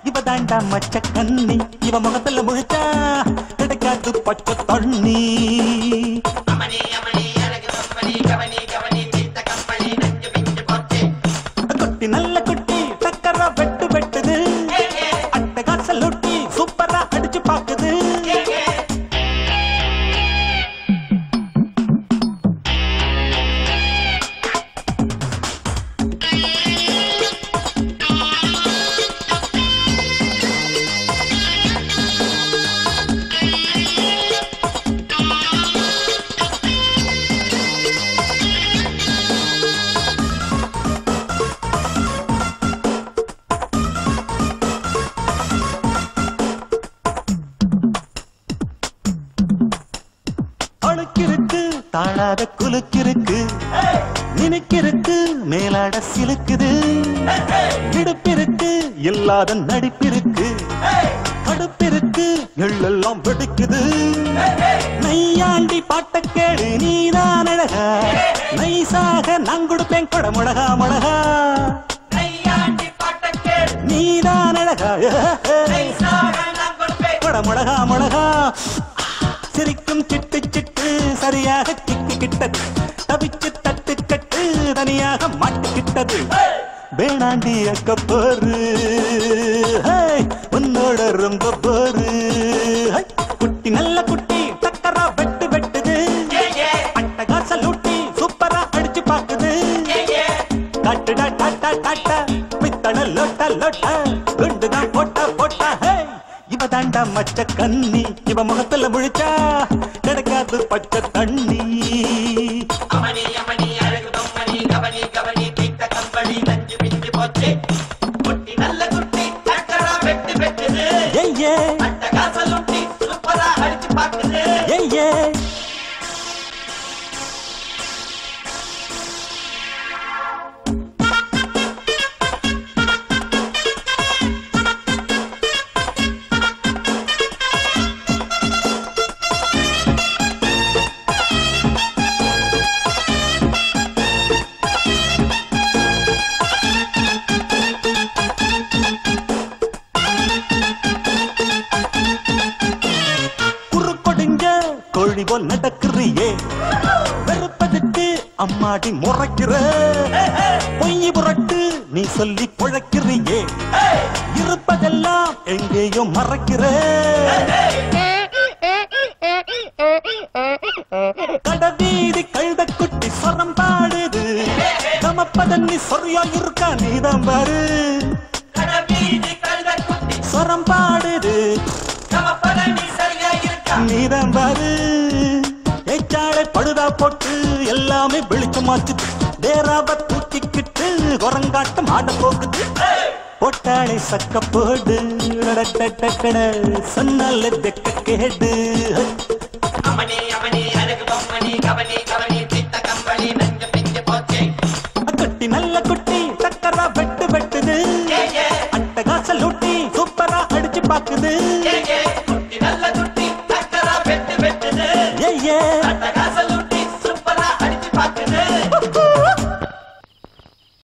இவ தாண்டா மச்ச கண்ணி இவ முகத்துல முழிச்சா கிடைக்காது பச்சை தண்ணி குட்டி நல்ல குட்டி டக்கரா வெட்டு வெட்டுது அட்டகாசல் ஒட்டி சூப்பரா அடிச்சு பாக்குது அழுக்கிருக்கு தாழாத குலுக்கிருக்கு நினைக்கிருக்கு மேலாட சிலுக்குது இடுப்பிருக்கு இல்லாத நடிப்பிருக்கு கடுப்பிருக்கு எள்ளெல்லாம் வெடிக்குது நையாண்டி பாட்ட கேடு நீதான் அழகா நைசாக நான் கொடுப்பேன் கொட முழகா முழகா நீதான் அழகா கொட முழகா முழகா சிரிக்கும் சிட்டு சிட்டு சரியாக சிக்கிக்கிட்டது தவிச்சு தட்டு கட்டு தனியாக மாட்டிக்கிட்டது வேணாண்டி அக்க போரு உன்னோட ரொம்ப போரு ஹை, குட்டி நல்ல குட்டி டக்கரா வெட்டு வெட்டுது அட்டகாசல் ஊட்டி சூப்பரா அடிச்சு பாக்குது காட்டுடா டாட்டா டாட்டா பித்தள லோட்டா லோட்டா குண்டுதான் போட்டா போட்டா ஹே இவ தாண்டா மச்ச கண்ணி இவ முகத்துல முழிச்சா கிடைக்காது பச்சை தண்ணி ஏய் ஏ ஏய் ஏ குறுக்கொடுங்க கோழி போல் நடக்கிறியே வெறுப்பதுக்கு அம்மாடி முறைக்கிற பொய் புரட்டு நீ சொல்லி புழைக்கிறியே இருப்பதெல்லாம் எங்கேயோ மறைக்கிற கடவீதி கழுத குட்டி சொரம் பாடுது நமப்பதன்னி சொரியா இருக்கா நீதான் பாரு சொரம் பாடுது நீதான் பாரு ஏச்சாளை பழுதா போட்டு எல்லாமே வெளிச்சமாச்சு தேராவ தூக்கிக்கிட்டு குரங்காட்டம் ஆட போகுது போட்டாளை சக்க போடு டடடடடட, சொன்னால தெக்க கேடு குட்டி நல்ல குட்டி டக்கரா வெட்டு வெட்டுது அட்டகாசல் ஊட்டி சூப்பரா அடிச்சு பாக்குது ஏ ஏ